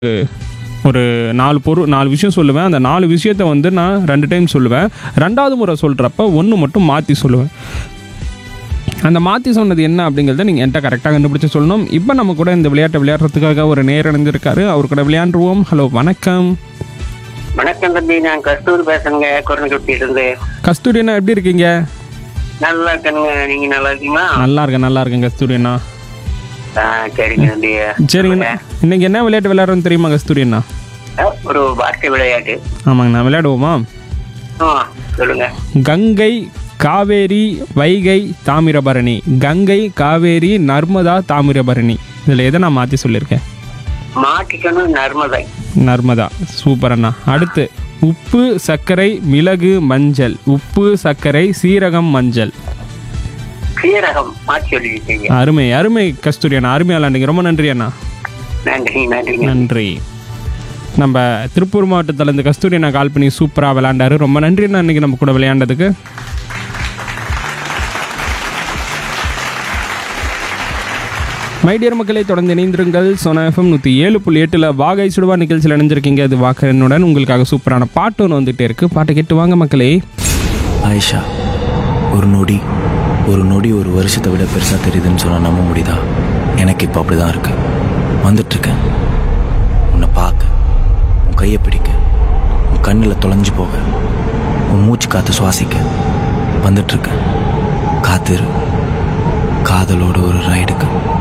ஒரு நாலு பொருள் நாலு விஷயம் சொல்லுவேன் அந்த நாலு விஷயத்த வந்து நான் ரெண்டு டைம் சொல்லுவேன் ரெண்டாவது முறை சொல்கிறப்ப ஒன்று மட்டும் மாற்றி சொல்லுவேன் அந்த மாற்றி சொன்னது என்ன அப்படிங்கிறத நீங்கள் என்கிட்ட கரெக்டாக கண்டுபிடிச்சு சொல்லணும் இப்போ நம்ம கூட இந்த விளையாட்டை விளையாடுறதுக்காக ஒரு நேர் இணைஞ்சிருக்காரு அவர் கூட விளையாண்டுருவோம் ஹலோ வணக்கம் வணக்கம் தம்பி நான் கஸ்தூரி பேசுறேங்க குரங்குட்டில இருந்து கஸ்தூரி அண்ணா எப்படி இருக்கீங்க நல்லா இருக்கணுங்க நீங்க நல்லா இருக்கீங்களா நல்லா இருக்கேன் நல்லா இருக்கேன் கஸ்தூரி அண்ணா ஆ, சரிங்க தம்பி சரிங்கண்ணா இன்னைக்கு என்ன விளையாட்டு விளையாடுறோன்னு தெரியுமா கஸ்தூரி அண்ணா ஆ, ஒரு வார்த்தை விளையாட்டு ஆமாங்கண்ணா விளையாடுவோமா ஆ, சொல்லுங்க கங்கை காவேரி வைகை தாமிரபரணி கங்கை காவேரி நர்மதா தாமிரபரணி இதில் எதை நான் மாற்றி சொல்லியிருக்கேன் மாட்டிக்கணும் நர்மதை நர்மதா சூப்பர் அண்ணா அடுத்து உப்பு சர்க்கரை மிளகு மஞ்சள் உப்பு சர்க்கரை சீரகம் மஞ்சள் சீரகம் மாற்றி சொல்லியிருக்கீங்க அருமை அருமை கஸ்தூரி அண்ணா அருமையாக விளாண்டுங்க ரொம்ப நன்றி அண்ணா நன்றி நன்றிங்க நன்றி நம்ம திருப்பூர் மாவட்டத்திலேருந்து கஸ்தூரி அண்ணா கால் பண்ணி சூப்பராக விளையாண்டாரு ரொம்ப நன்றி அண்ணா இன்னைக்கு நம்ம கூட விளையாண்டதுக்கு மைடியர் மக்களை தொடர்ந்து இணைந்திருங்கள் சோனா எஃப்எம் நூற்றி ஏழு புள்ளி எட்டில் வாகை சுடுவா நிகழ்ச்சியில் இணைஞ்சிருக்கீங்க அது வாக்கரனுடன் உங்களுக்காக சூப்பரான பாட்டு ஒன்று வந்துகிட்டே இருக்கு பாட்டை கேட்டு வாங்க மக்களே ஆயிஷா ஒரு நொடி ஒரு நொடி ஒரு வருஷத்தை விட பெருசாக தெரியுதுன்னு சொன்னால் நம்ப முடியுதா எனக்கு இப்போ அப்படி தான் இருக்கு வந்துட்டுருக்கேன் உன்னை பார்க்க உன் கையை பிடிக்க உன் கண்ணில் தொலைஞ்சு போக உன் மூச்சு காற்று சுவாசிக்க வந்துட்டுருக்கேன் காத்திரு காதலோட ஒரு ரைடுக்கு